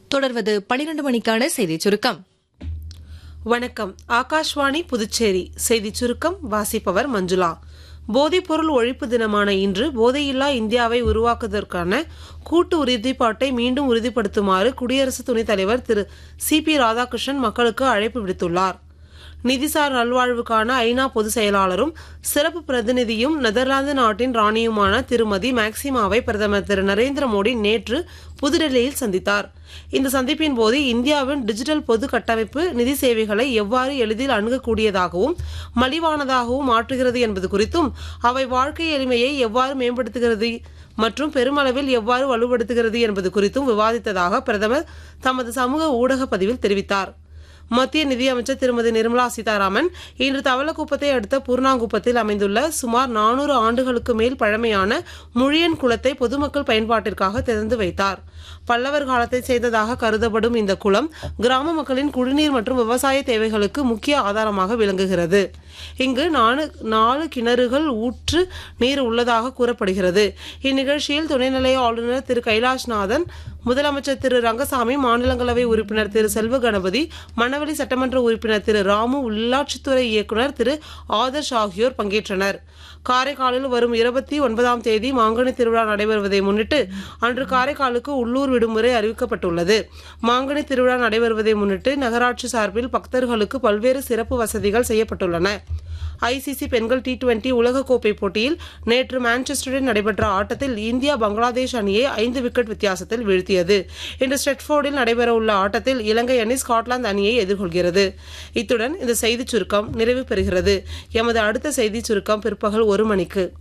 தொடர்வது பனிரெண்டு மணிக்கான செய்திச் சுருக்கம் வணக்கம் ஆகாஷ்வாணி புதுச்சேரி செய்திச் சுருக்கம் வாசிப்பவர் மஞ்சுளா போதைப்பொருள் ஒழிப்பு தினமான இன்று போதையில்லா இந்தியாவை உருவாக்குவதற்கான கூட்டு உறுதிப்பாட்டை மீண்டும் உறுதிப்படுத்துமாறு குடியரசு துணைத் தலைவர் திரு சி பி ராதாகிருஷ்ணன் மக்களுக்கு அழைப்பு விடுத்துள்ளார் நிதிசார் நல்வாழ்வுக்கான ஐநா பொதுச் செயலாளரும் சிறப்பு பிரதிநிதியும் நெதர்லாந்து நாட்டின் ராணியுமான திருமதி மேக்சிமாவை பிரதமர் திரு நரேந்திர மோடி நேற்று புதுடெல்லியில் சந்தித்தார் இந்த சந்திப்பின் போது இந்தியாவின் டிஜிட்டல் பொது கட்டமைப்பு நிதி சேவைகளை எவ்வாறு எளிதில் அணுகக்கூடியதாகவும் மலிவானதாகவும் மாற்றுகிறது என்பது குறித்தும் அவை வாழ்க்கை எளிமையை எவ்வாறு மேம்படுத்துகிறது மற்றும் பெருமளவில் எவ்வாறு வலுப்படுத்துகிறது என்பது குறித்தும் விவாதித்ததாக பிரதமர் தமது சமூக ஊடக பதிவில் தெரிவித்தார் மத்திய நிதியமைச்சர் திருமதி நிர்மலா சீதாராமன் இன்று தவளக்குப்பத்தை அடுத்த பூர்ணாங்குப்பத்தில் அமைந்துள்ள சுமார் நானூறு ஆண்டுகளுக்கு மேல் பழமையான முழியன் குளத்தை பொதுமக்கள் பயன்பாட்டிற்காக திறந்து வைத்தார் பல்லவர் காலத்தை சேர்ந்ததாக கருதப்படும் இந்த குளம் கிராம மக்களின் குடிநீர் மற்றும் விவசாய தேவைகளுக்கு முக்கிய ஆதாரமாக விளங்குகிறது இங்கு நாலு நாலு கிணறுகள் ஊற்று நீர் உள்ளதாக கூறப்படுகிறது இந்நிகழ்ச்சியில் துணைநிலை ஆளுநர் திரு கைலாஷ்நாதன் முதலமைச்சர் திரு ரங்கசாமி மாநிலங்களவை உறுப்பினர் திரு செல்வ கணபதி மணவெளி சட்டமன்ற உறுப்பினர் திரு ராமு உள்ளாட்சித்துறை இயக்குனர் திரு ஆதர்ஷ் ஆகியோர் பங்கேற்றனர் காரைக்காலில் வரும் இருபத்தி ஒன்பதாம் தேதி மாங்கனி திருவிழா நடைபெறுவதை முன்னிட்டு அன்று காரைக்காலுக்கு உள்ளூர் விடுமுறை அறிவிக்கப்பட்டுள்ளது மாங்கனி திருவிழா நடைபெறுவதை முன்னிட்டு நகராட்சி சார்பில் பக்தர்களுக்கு பல்வேறு சிறப்பு வசதிகள் செய்யப்பட்டுள்ளன ஐசிசி பெண்கள் டி டுவெண்டி உலகக்கோப்பை போட்டியில் நேற்று மான்செஸ்டரில் நடைபெற்ற ஆட்டத்தில் இந்தியா பங்களாதேஷ் அணியை ஐந்து விக்கெட் வித்தியாசத்தில் வீழ்த்தியது இன்று ஸ்டெட்ஃபோர்டில் நடைபெறவுள்ள ஆட்டத்தில் இலங்கை அணி ஸ்காட்லாந்து அணியை எதிர்கொள்கிறது இத்துடன் இந்த செய்திச் சுருக்கம் நிறைவு பெறுகிறது எமது அடுத்த செய்திச் சுருக்கம் பிற்பகல் ஒரு மணிக்கு